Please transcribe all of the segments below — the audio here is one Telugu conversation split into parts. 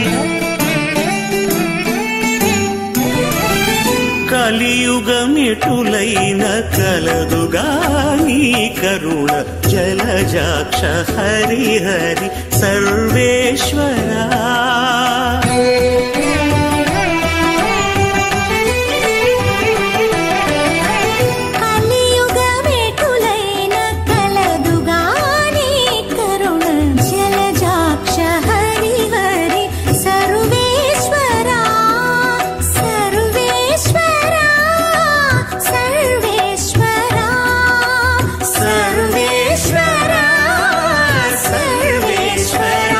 కలియుగమిటులైన కలదుగాని కరుణ జలజాక్ష హరి హరి సర్వేశ్వరా కలియుగమేటులైన కలదుగాని కరుణ జలజాక్ష హరి హరి సర్వేశ్వరా సర్వేశ్వరా సర్వేశ్వరా సర్వేశ్వరా సర్వేశ్వరా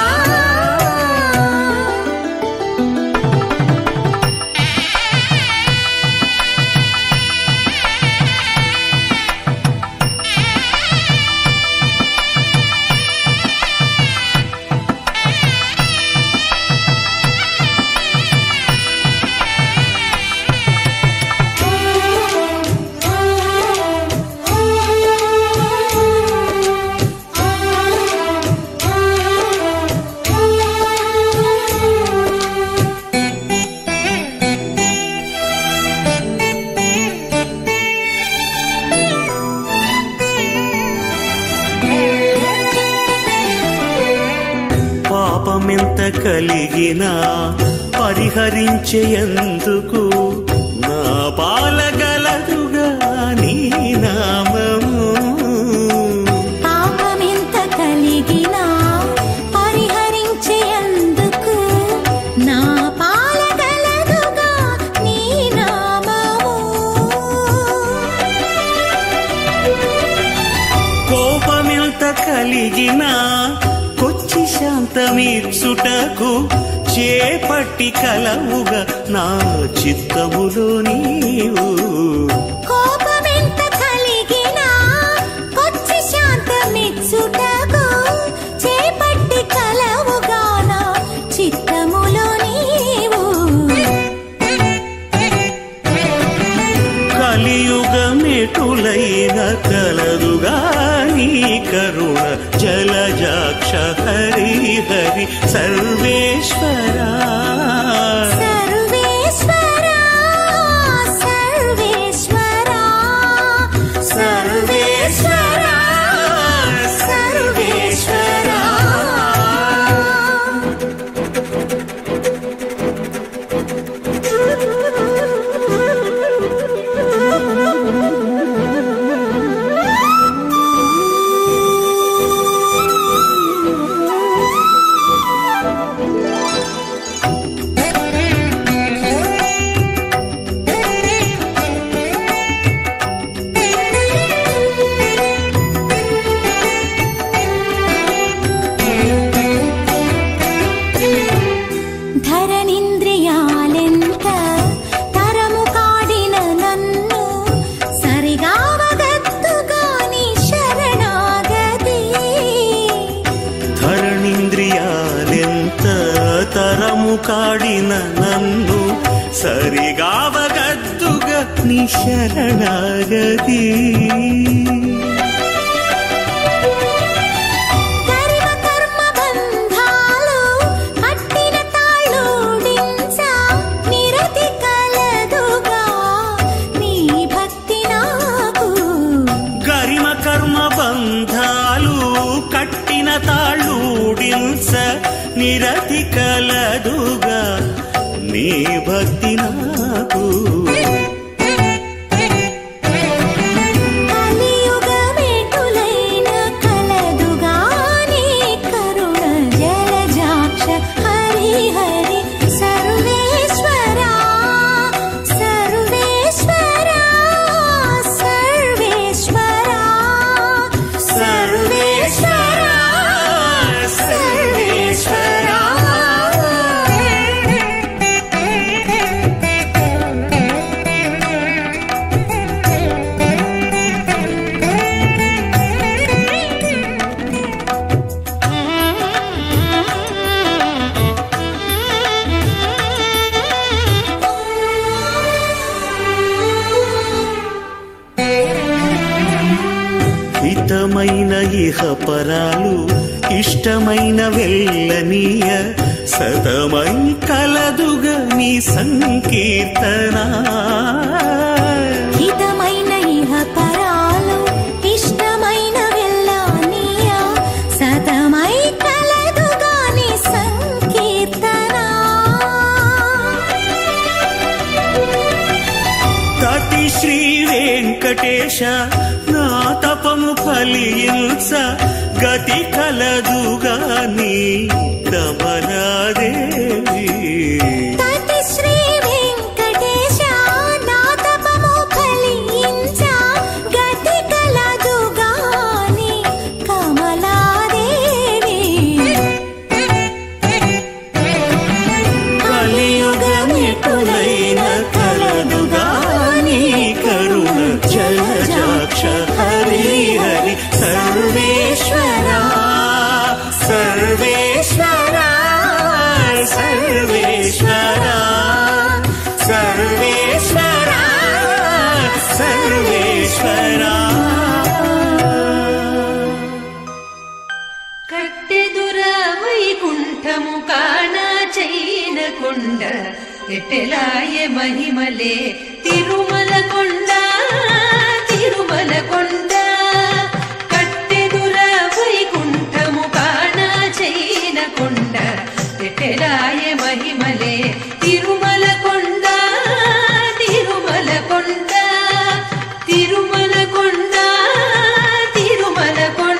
పాపమెంత కలిగినా పరిహరించేందుకు నా పాలగలదుగా నీ నామము పాపమెంత కలిగినా పరిహరించేందుకు నా పాలగలదుగా నీ నామము కోపమెంత కలిగినా కొచ్చి శాంతమీర్చుటకు చేపట్టి కలవుగా నా చిత్తములో నీవు కోపమెంత కలిగినా కొచ్చి శాంతమిచ్చుటకు చేపట్టి కలవుగాన చిత్తములో నీవు కలియుగమెటులైన కలదుగాని కరుణ జలజాక్ష హరి హరి సర్వేశ్వరా సర్వేశ్వరా సర్వేశ్వరా సర్వేశ్వరా సర్వేశ్వరా ధరణింద్రియాలెంత తరము కాడిన నన్ను సరిగావగత్తుగాని శరణాగతి ధరణింద్రియాలెంత తరము కాడిన నన్ను సరిగావగద్దుగా నీ శరణాగతి కర్మ కర్మ బంధాలు కట్టిన తాళూడించ నిరతి కలదుగా నీ భక్తి నాకు గరిమ కర్మ బంధాలు కట్టిన తాళూడించ నిరతి కలదుగా నీ భక్తి నాకు కలియుగమేటులైన కలదుగాని కరుణ జలజాక్ష హరి హరి సర్వేశ్వరా సర్వేశ్వరా సర్వేశ్వరా సర్వేశ్వరా సర్వేశ్వరా హితమైన ఇహ పరాలు ఇష్టమైన వెళ్ళనీయ సతమై కలదుగా నీ సంకీర్తన హితమైన ఇహ పరాలు ఇష్టమైన వెళ్ళానీయ సతమై కలదుగాని సంకీర్తన తటి శ్రీ వెంకటేశ నా తపము ఫలించ గతి కలదుగా నీ కమలాదేవి తతి శ్రీ వెంకటేశ నా తపము ఫలించ గతి కలదుగాని కమలాదేవి కలియుగమిటులైన కలదుగా నీ కరుణ జలజాక్ష హరి హరి సర్వేశ్వర సర్వేశ్వర సర్వేశ్వర సర్వేశ్వర సర్వేశ్వర కట్టెదుర వైకుంఠము కాణ చైన కొండ ఎట్టెలాయ మహిమలే తిరుమల కొండ తిరుమల కొండ కట్టెదుర వైకుంఠము కాణ చైన కొండ ఎట్టెలాయ మహిమలే తిరుమల కొండ తిరుమల కొండ తిరుమల కొండ తిరుమల కొండ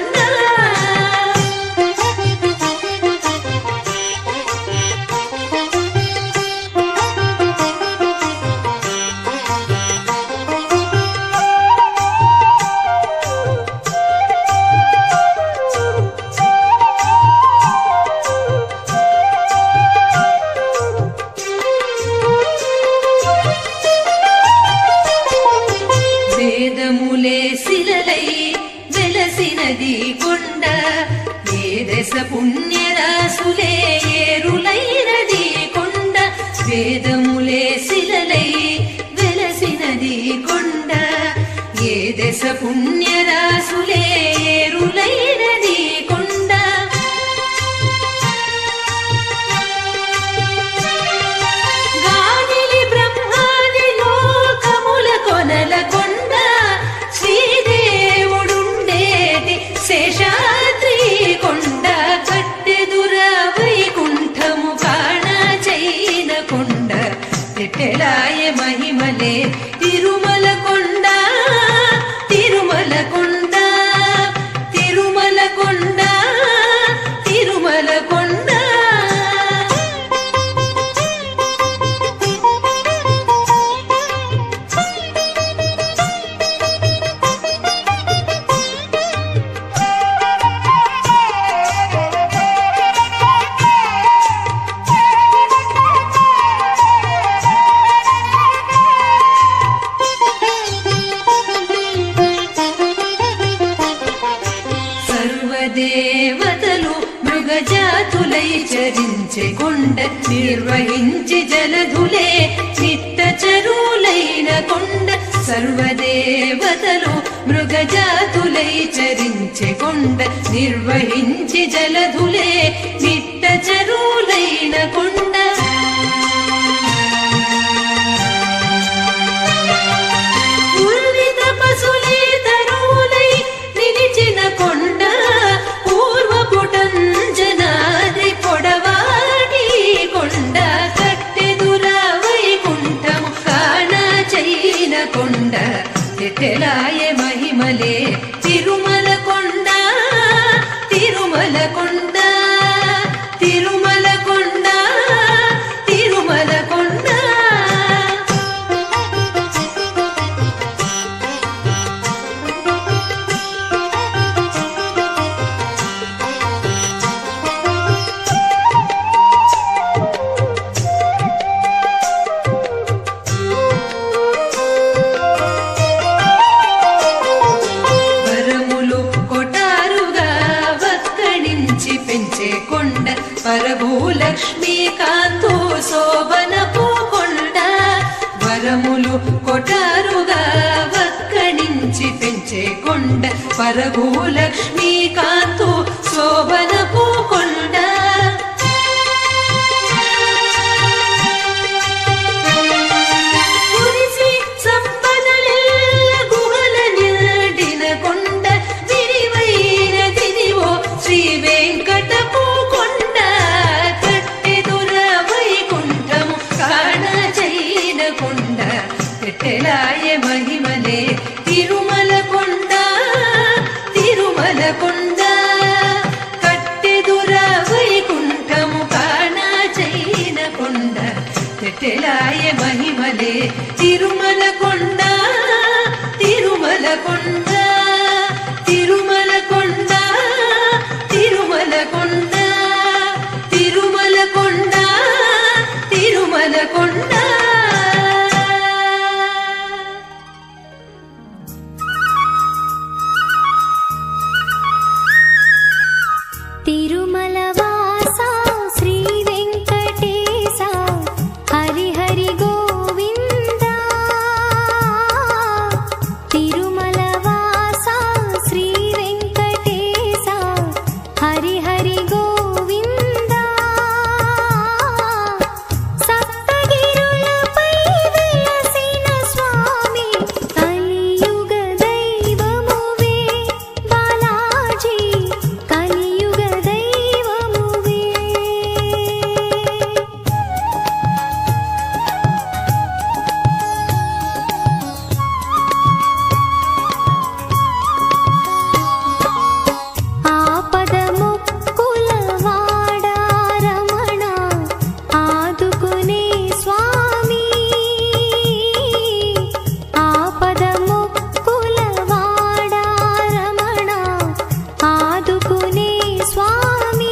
వేదములే శిలలై వెలసినది కొండ ఏ దశ పుణ్యరాసులే ఏరులైనది కొండ వేదములే శిలలై వెలసినది కొండ ఏ దశ పుణ్యరాసులే ఏరులైనది కొండ గాలిలి బ్రహ్మాది లోకముల కొనల కొండ శ్రీదేవుడుండేటి శేషాద్రి కొండ కట్టెదుర వైకుంఠము కాణ చైన కొండ ఎట్టెలాయ మహిమలే తిరుమల కొండ తిరుమల కొండ తిరుమల కొండ తిరుమల కొండ సర్వదేవతలు మృగజాతులై చరించే కొండ నిర్వహించి జలధులే నిట్ట చరులైన కొండ సర్వదేవతలు మృగజాతులై చరించే కొండ నిర్వహించి జలధులే నిట్ట చరులైన కొండ పూర్విత పశులే తరువులై నిలిచిన కొండ పూర్వపుటంజనాది పొడవాటి కొండ కట్టెదుర వైకుంఠము కాణ చైన కొండ ఎట్టెలాయ మహిమలే తిరుమల కొండ తిరుమల కొండ తిరుమల కొండ తిరుమల కొండ వరములు కొటారుగా వక్కడించి పెంచే కొండ పరభూలక్ష్మీ కాంతో శోభనపు కొండ వరములు కొటారుగా వక్కడించి పెంచే కొండ పరభూలక్ష్మీ కాంతో శోభనపు తెట్టెలాయ మహిమలే తిరుమల కొండ తిరుమల కొండ తిరుమల కొండ తిరుమల కొండ తిరుమల కొండ తిరుమల కొండ తిరుమల వాస శ్రీ వెంకటేశ హరి హరి గోవింద తిరుమల వాస శ్రీ వెంకటేశ హరి హరి గోవింద సప్తగిరులపై వెలసిన స్వామి కలియుగ దైవమువే బాలాజీ కలియుగ దైవమువే ఆపద ముక్కుల వాడా రమణ ఆదుకునే స్వామి ఆపద ముక్కుల వాడా రమణ ఆదుకునే స్వామి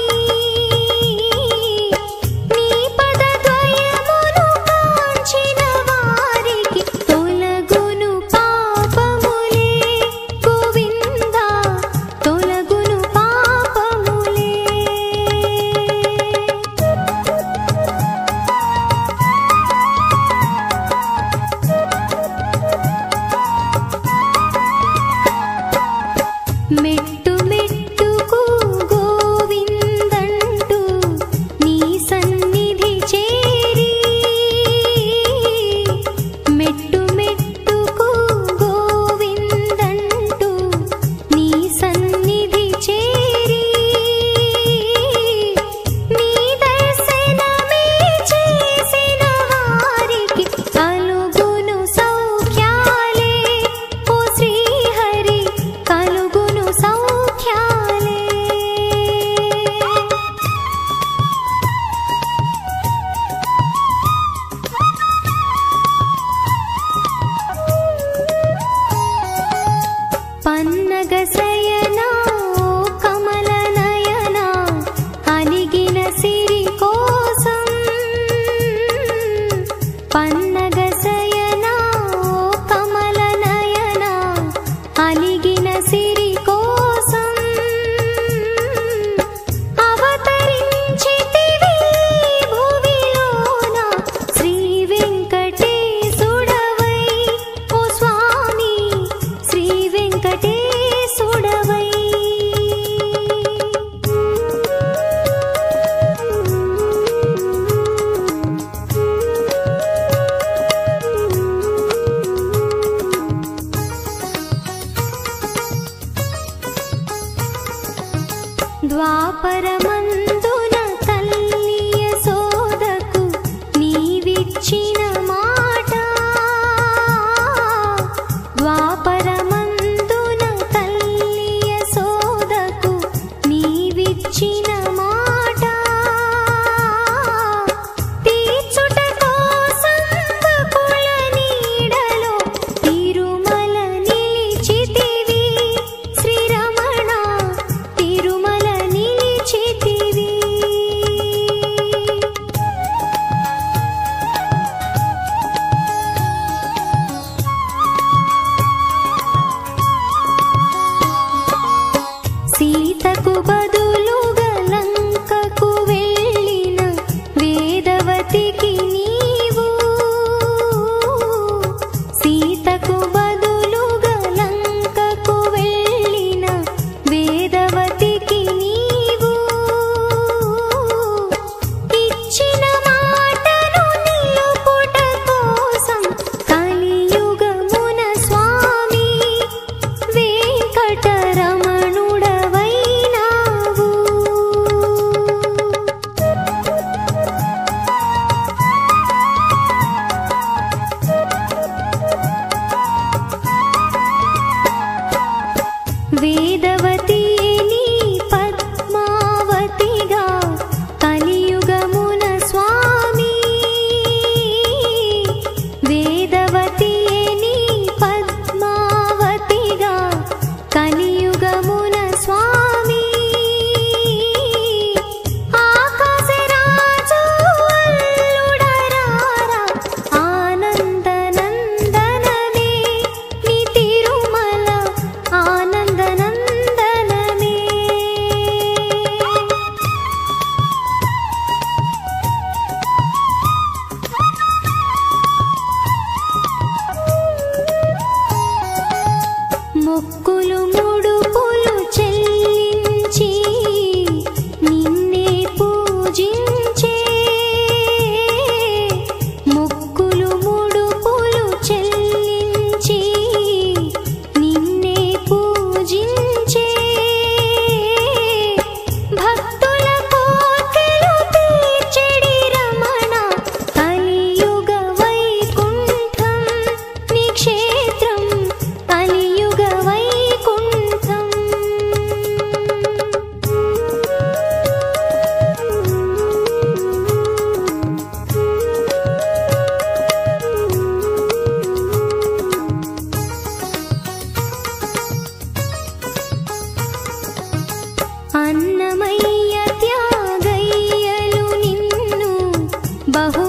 నీ పద ద్వయమును కాంచిన వారికి తొలగును పాపములే గోవింద తొలగును పాపములే మెట్టు మెట్టుకు గోవిందంటూ నీ సన్నిధి చేరి మెట్టు మెట్టుకు గోవిందంటూ నీ సన్నిధి చేరి నీ దర్శనమే చేసిన వారికి కలుగును సౌఖ్యాలే ఓ శ్రీహరి కలుగును సౌఖ్యాలే పన్నగ శయనా ఓ కమల నయనా అలిగిన సిరి కోసం పన్నగ శయనా ఓ కమల నయనా అలిగిన సిరి కోసం అవతరించితివి భువిలోన శ్రీ వెంకటేశుడవై ఓ స్వామి శ్రీ వెంకటేశుడవై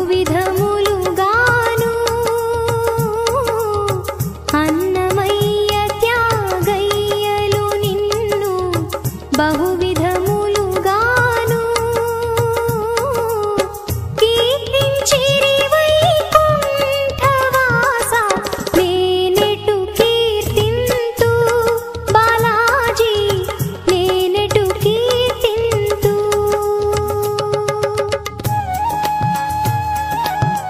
బహువిధములుగాను అన్నమయ్య త్యాగయ్యలు నిన్ను బహువిధములుగాను కీర్తించిరి వైకుంఠవాస నేనెటు కీర్తింతు బాలాజీ నేనెటు కీర్తింతు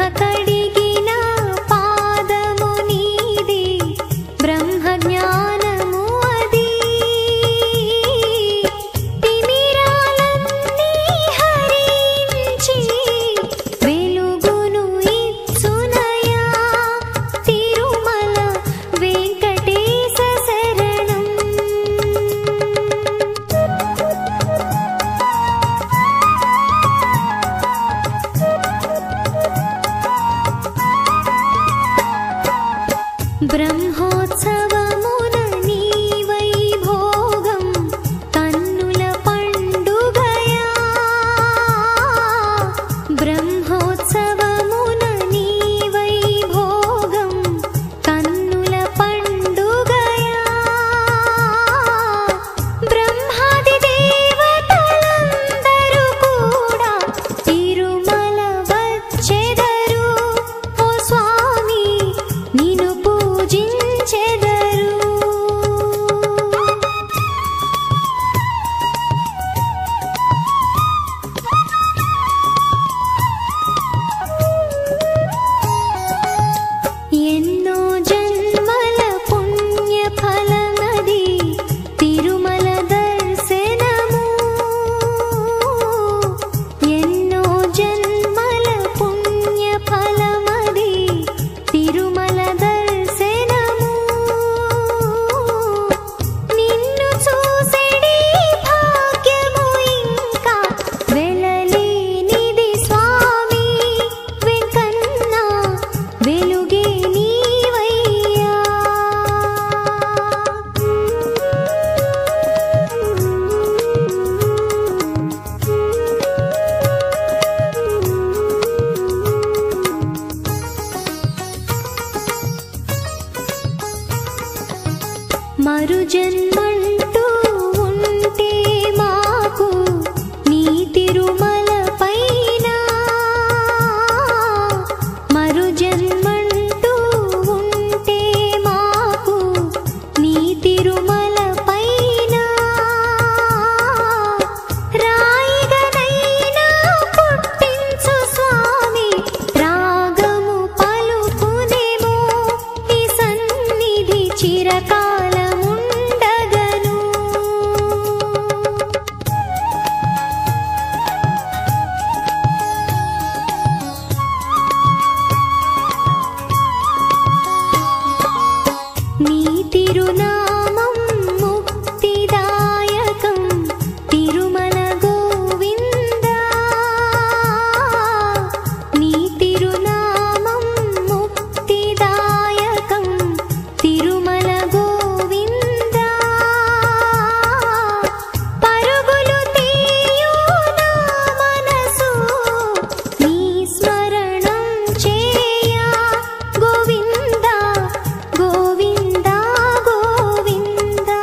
కడిగిన పాదము నీది బ్రహ్మ జ్ఞానము అది తిమిరాలన్నీ హరించి వెలుగును ఇచ్చునయా తిరుమల వెంకటేశ శరణం బ్రహ్మోత్సవమున నీ వైభోగం కన్నుల పండుగయా బ్రహ్మోత్సవమున నీ వైభోగం కన్నుల పండుగయా బ్రహ్మాది దేవతలందరూ కూడా తిరుమల వచ్చెదరు ఓ స్వామి నిన్ను పూజించెదరు ఎన్నో జన్మల పుణ్య ఫలమది తిరుమల దర్శనము ఎన్నో జన్మల పుణ్య ఫలమది తిరుమల దర్శనము నిన్ను చూసెడి భాగ్యము ఇంకా వెళ్ళలేనిది స్వామి వెంకన్న వెలుగే నీవయ్యా మరు జన్మంటూ ఉంటే మాకు నీ తిరుమల పైన మరు జన్మంటూ ఉంటే మాకు నీ తిరుమల పైన రాయిగనైనా పుట్టించు స్వామి రాగము పలుకునేమో ఈ సన్నిధి చిరకాలముండగను నీ తిరునామం ముక్తిదాయకం తిరుమల గోవిందా నీ తిరునామం ముక్తిదాయకం తిరుమల గోవిందా పరుగులు తీయు నా మనసు నీ స్మరణం చేయా గోవిందా గోవిందా గోవిందా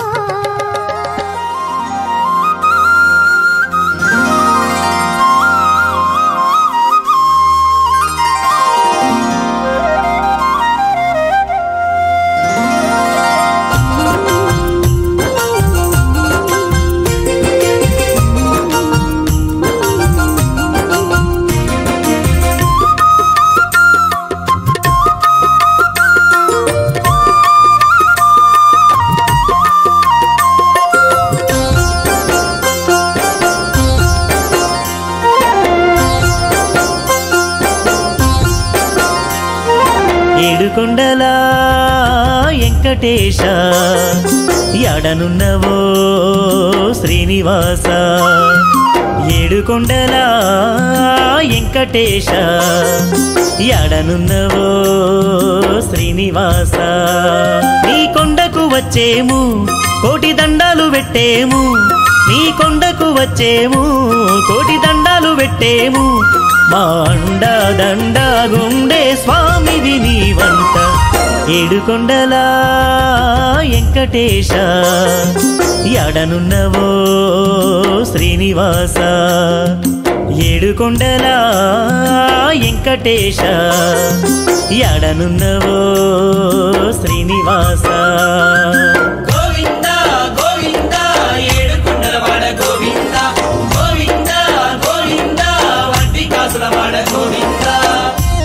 ఏడుకొండల వెంకటేశ ఎడనున్నవో శ్రీనివాస ఏడుకొండల వెంకటేశ ఎడనున్నవో శ్రీనివాస నీ కొండకు వచ్చేము కోటి దండాలు పెట్టేము నీ కొండకు వచ్చేము కోటి దండాలు పెట్టేము మా అండ దండ గుండే స్వామివి నీవంట ఏడుకొండల వెంకటేశ ఎడనున్నవో శ్రీనివాస ఏడుకొండల వెంకటేశ ఎడనున్నవో శ్రీనివాస గోవింద గోవింద ఏడుకొండల వాడ గోవింద గోవింద గోవింద వడ్డీ కాసుల వాడ గోవింద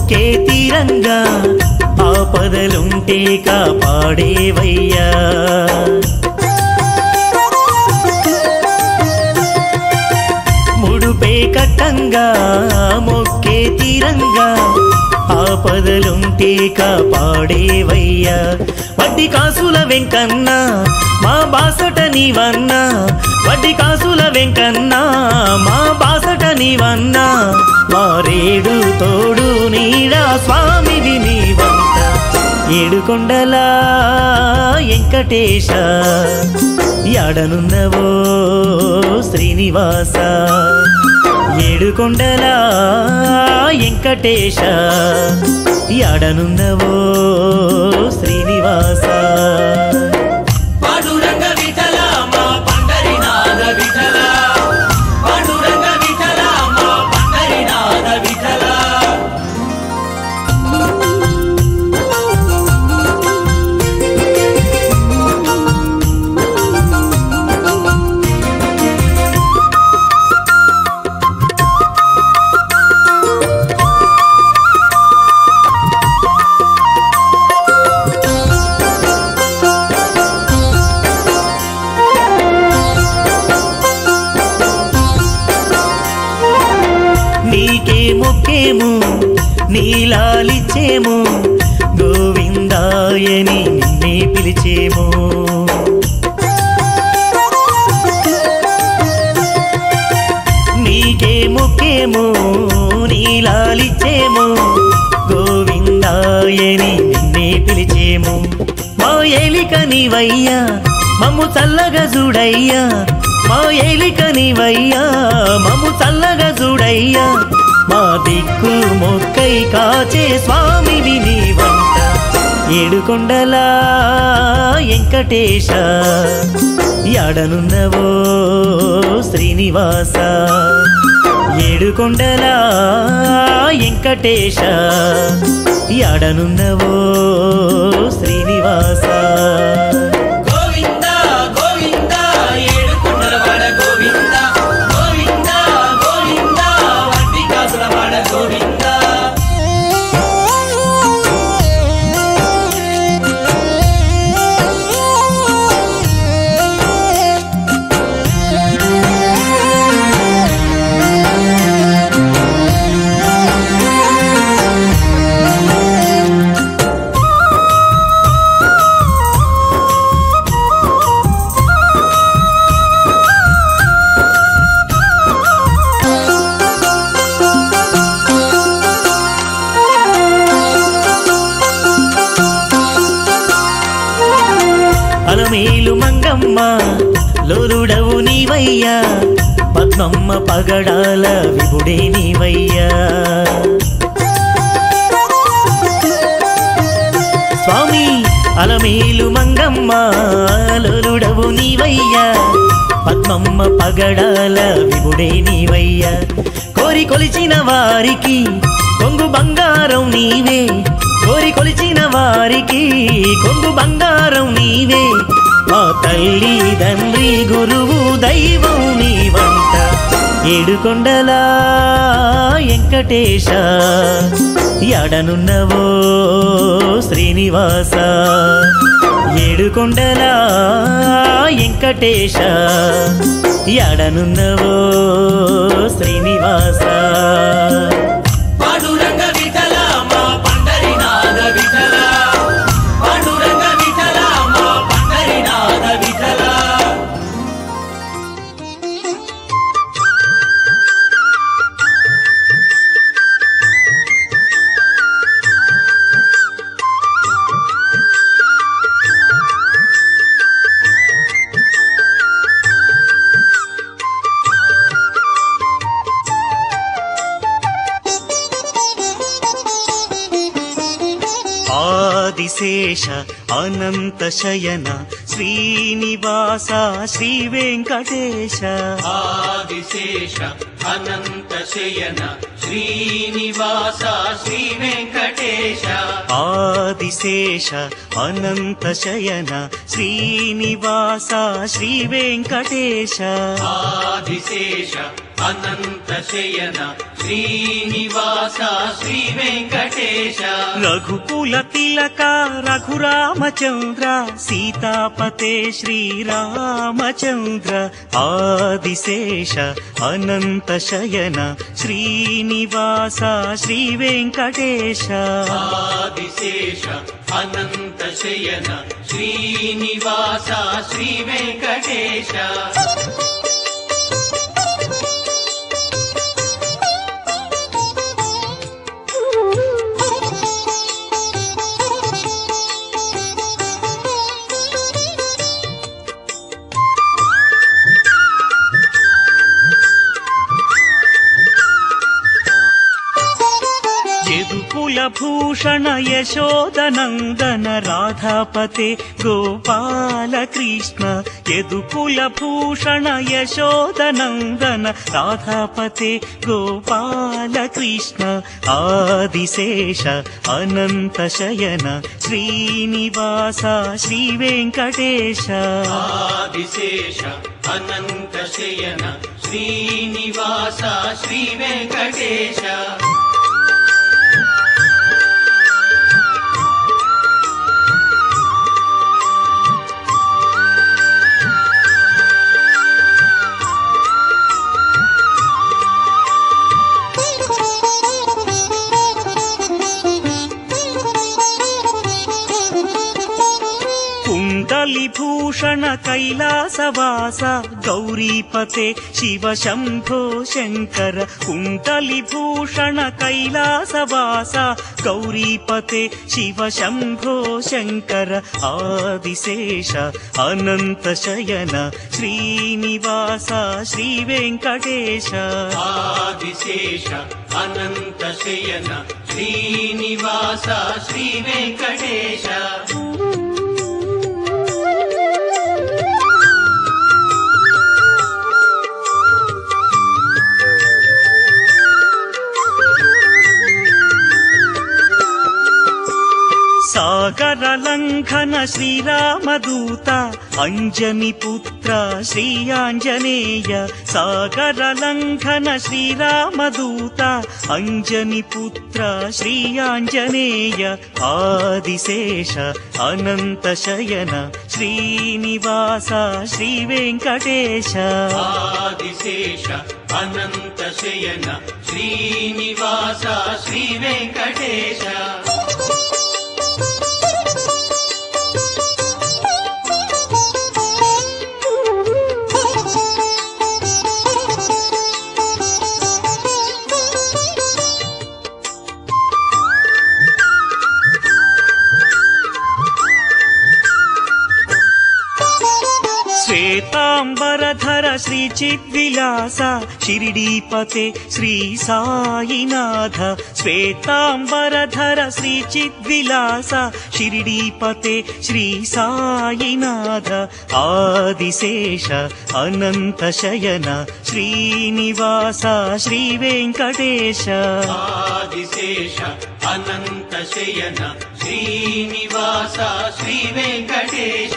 మొక్కే తీరంగా ఆపదలుంటే కాపాడేవయ్యా ముడుపే కట్టంగా మొక్కే తీరంగా ఆపదలుంటే కాపాడేవయ్యా వడ్డీ కాసుల వెంకన్న మా బాసట నీవన్నా వడ్డీ కాసుల వెంకన్న మా బాసట నీవన్నా మారేడు తోడు నీడా స్వామివి నీవంట ఏడుకొండలా వెంకటేశ యాడనున్నవో శ్రీనివాస ఏడుకొండలా వెంకటేశ యాడనున్నవో శ్రీనివాస పాండురంగ విఠల మా పండరినాథ విఠల పాండురంగ విఠల మా పండరినాథ విఠల నీకే మొక్కేము నీలాలిచ్చేము గోవిందాయని నిన్నే పిలిచేము నీకే మొక్కేము నీలాలిచ్చేము గోవిందాయని నిన్నే పిలిచేము మా ఏలిక నీవయ్యా మమ్ము చల్లగా చూడయ్యా మా ఏలిక నీవయ్యా మమ్ము చల్లగా చూడయ్యా మా దిక్కు మొక్కై కాచే స్వామివి నీవంట ఏడుకొండలా వెంకటేశ యాడనున్నవో శ్రీనివాస ఏడుకొండలా వెంకటేశ యాడనున్నవో శ్రీనివాస గోవింద గోవింద ఏడుకొండలవాడ గోవింద గోవింద గోవింద వడ్డీ కాసులవాడ గోవింద అలమేలు మంగమ్మ లోరుడవు నీవయ్యా పద్మమ్మ పగడాల విభుడే నీవయ్యా స్వామి అలమేలు మంగమ్మ లోరుడవు నీవయ్యా పద్మమ్మ పగడాల విభుడే నీవయ్యా కోరి కొలిచిన వారికి కొంగు బంగారం నీవే కోరి కొలిచిన వారికి కొంగు బంగారం నీవే మా తల్లి తండ్రి గురువు దైవం నీవంట ఏడుకొండలా వెంకటేశ యాడనున్నవో శ్రీనివాస ఏడుకొండలా వెంకటేశ యాడనున్నవో శ్రీనివాస పాండురంగ విఠల మా పండరినాథ విఠల పాండురంగ విఠల మా పండరినాథ విఠల ఆదిశేష అనంత శయన శ్రీనివాస శ్రీ వెంకటేశ ఆదిశేష అనంత శయన శ్రీనివాస శ్రీ వెంకటేశ ఆదిశేష అనంత శయన శ్రీనివాస శ్రీ వెంకటేశ ఆదిశేష అనంత శయన శ్రీనివాస శ్రీ వెంకటేశ రఘుకుల తిలక రఘురామచంద్ర సీతాపతే శ్రీరామచంద్ర ఆదిశేష అనంత శయన శ్రీనివాస శ్రీ వెంకటేశ ఆదిశేష అనంత శయన శ్రీనివాస శ్రీ వెంకటేశ యదుకుల భూషణ యశోదనందన రాధాపతే గోపాల కృష్ణ యదుకుల భూషణ యశోదనందన రాధాపతే గోపాల కృష్ణ ఆదిశేష అనంత శయన శ్రీనివాస శ్రీ వెంకటేశ ఆదిశేష అనంత శయన శ్రీనివాస శ్రీ వెంకటేశ कुण्डलिभूषण कैलासवास गौरीपते शिव शम्भो शङ्कर कुण्डलिभूषण कैलासवास गौरीपते शिव शम्भो शङ्कर आदिशेष अनन्तशयन श्रीनिवास श्रीवेङ्कटेश ఆదిశేష అనంత శయన శ్రీనివాస శ్రీ వెంకటేశ సాగరలంఘన శ్రీరామదూత అంజని పుత్ర శ్రీ ఆంజనేయ సాగరలంఘన శ్రీరామదూత అంజని పుత్ర శ్రీ ఆంజనేయ ఆదిశేష అనంత శయన శ్రీనివాస శ్రీ వెంకటేశ ఆదిశేష అనంత శయన శ్రీనివాస శ్రీ వెంకటేశ శ్వేతాంబరధర శ్రీ చిద్విలాస షిరిడీపతే శ్రీ సాయినాథ శ్వేతాంబరధర శ్రీ చిద్విలాస షిరిడీపతే శ్రీ సాయినాథ ఆదిశేష అనంత శయన శ్రీనివాస శ్రీ వెంకటేశ ఆదిశేష అనంత శయన శ్రీనివాస శ్రీ వెంకటేశ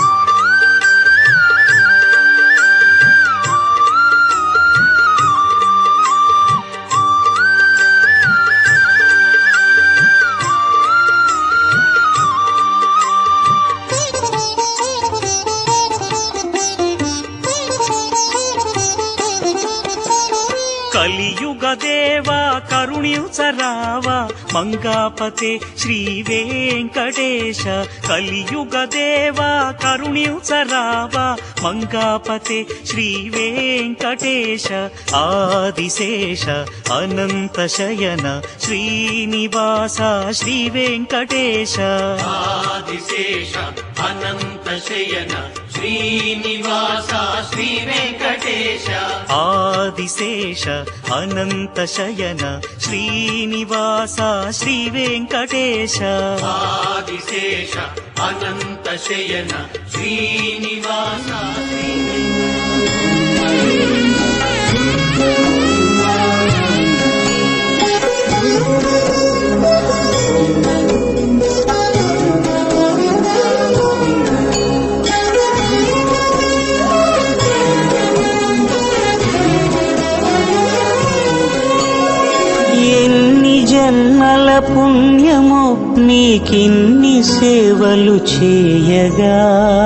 కలియుగ దేవా కరుణ్యుచరావ మంగాపతే శ్రీ వెంకటేశ కలియుగ దేవా కరుణ్యుచరావ మంగాపతే శ్రీ వెంకటేశ ఆదిశేష అనంత శయన శ్రీనివాస శ్రీ వెంకటేశ ఆదిశేష అనంత శయన శ్రీనివాస శ్రీ వెంకటేశ ఆదిశేష అనంత శయన శ్రీనివాస శ్రీ వెంకటేశ ఆదిశేష అనంత శయన శ్రీనివాస శ్రీ వెంకటేశ నీకిన్ని సేవలు చేయగా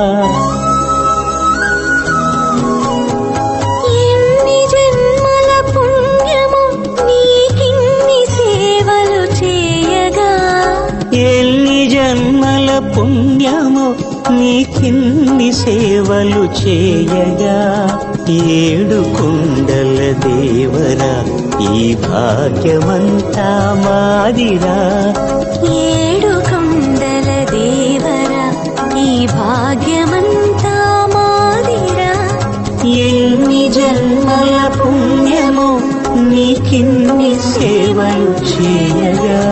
ఎన్ని జన్మల పుణ్యము నీకిన్ని సేవలు చేయగా ఎన్ని జన్మల పుణ్యము నీకిన్ని సేవలు చేయగా ఏడు కుండల దేవరా ఈ భాగ్యమంతా మాదిరా ఏడు కొండల దేవరా ఈ భాగ్యమంతా మాదిరా ఎన్ని జన్మల పుణ్యము నీకిన్ని సేవలు చేయగా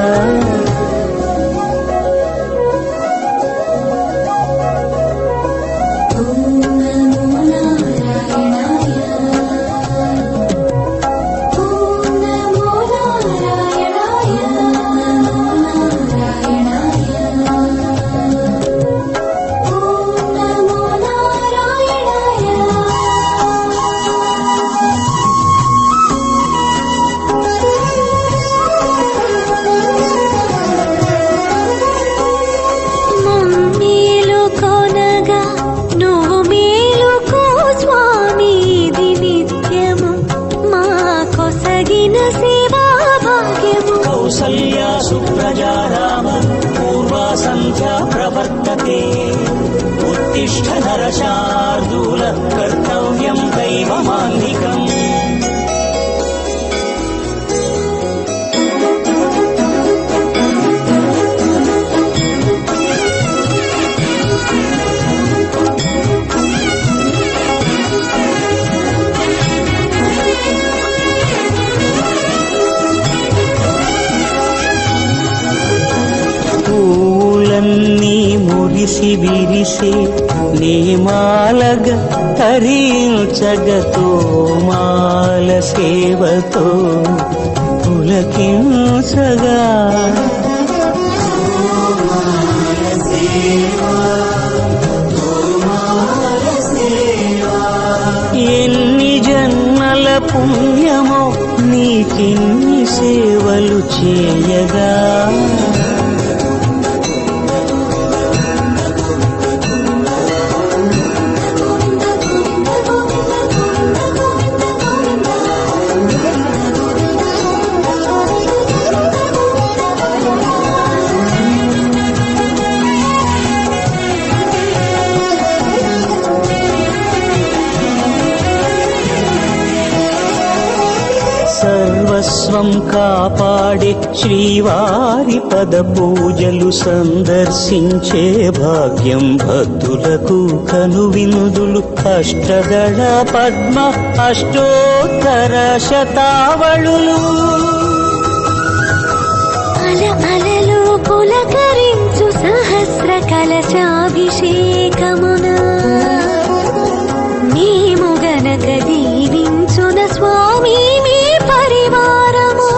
మమ్మేలు కొనగా నువ్వు మేలుకో స్వామి ఇది నిత్యము మా కొసగిన సేవా భాగ్యము కౌసల్యా సుప్రజా రామ పూర్వా సంధ్యా ప్రవర్తతే ఉత్తిష్ట నరశార్దూల కర్తవ్యం దైవమాన్నికం పూలన్నీ మురిసి విరిసే నేమాలగ తరించగతో మాల సేవతో పులకించగా ఎన్ని జన్మల పుణ్యమో నీకిన్ని సేవలు చేయగా సర్వస్వం కాపాడే శ్రీవారి పద పూజలు సందర్శించే భాగ్యం భక్తులకు కనువినుదులు అష్టదళ పద్మ అష్టోత్తర శతావళులు అల అలలు పులకరించు సహస్ర కలశాభిషేకమున మేము గనక దీవించున స్వామి మీ పరివారము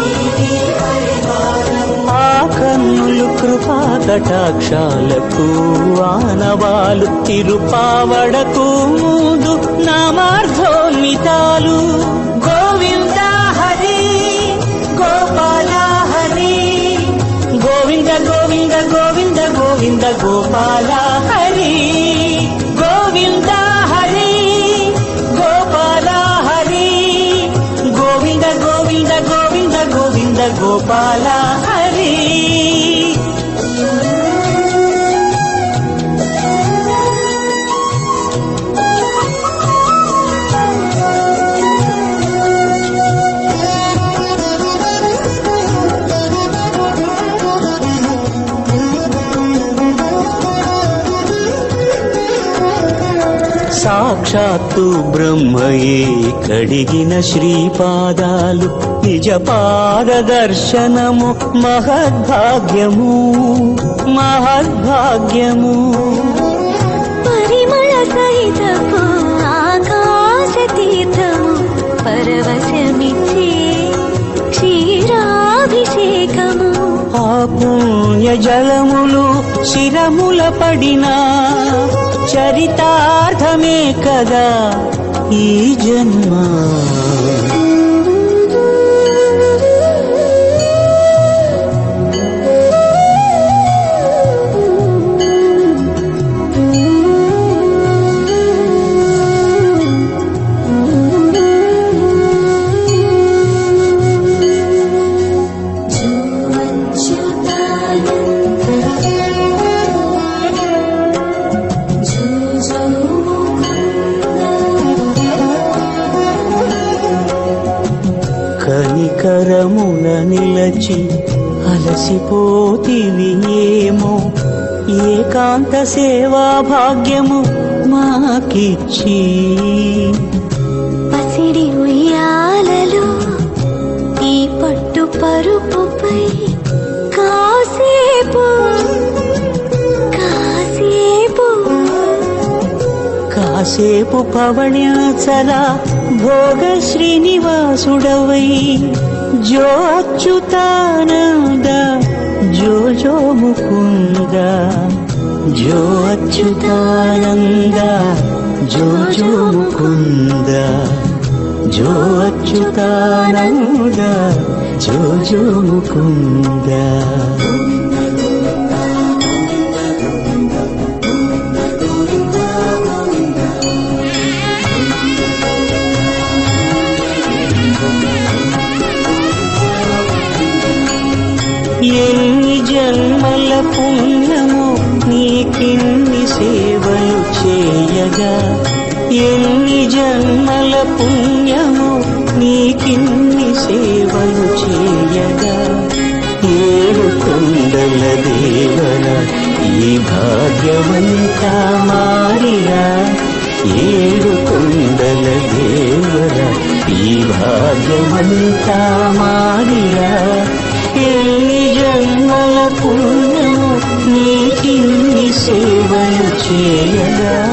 ఆ కన్నులు కృపా కటాక్షాలకు ఆనవాలు తిరుపావడకు ముందు నామార్థోన్మితాలు గోవింద హరి గోపాల హరి గోవింద గోవింద గోవింద గోవింద గోపాల హరి గోవింద హరి గోపాల హరి గోవింద గోవింద గోవింద గోవింద గోపాల హరి సాక్షాత్తు బ్రహ్మయే కడిగిన శ్రీపాదాలు నిజ పాద దర్శనము మహద్భాగ్యము మహద్భాగ్యము పరిమళ సహితపు ఆకాశ తీర్థము పరవశమిచ్చే క్షీరాభిషేకము ఆ పుణ్య జలములు శిరముల పడినా చరితార్థమే కదా ఈ జన్మ అంతరమున నిలచి అలసిపోతివి ఏమో ఏకాంత సేవా భాగ్యము మాకిచ్చి పసిడి ఉయ్యాలలో ఈ పట్టు పరుపుపై కాసేపు కాసేపు కాసేపు పవణ్యాచల భోగ శ్రీనివాసుడవై జో అచ్యుతానంద జో జో ముకుంద జో అచ్యుతానంద జో జో ముకుంద జో అచ్యుతానంద జో జో ముకుంద ఎన్ని జన్మల పుణ్యము నీకిన్ని సేవలు చేయగా ఎన్ని జన్మల పుణ్యము నీకిన్ని సేవలు చేయగా ఏడు కొండల దేవన ఈ భాగ్యవంతా మారిరా ఏడు కొండల దేవన ఈ భాగ్యవంతా మారిరా ఎన్ని జన్మల పుణ్యము నీకిన్ని సేవలు చేయగా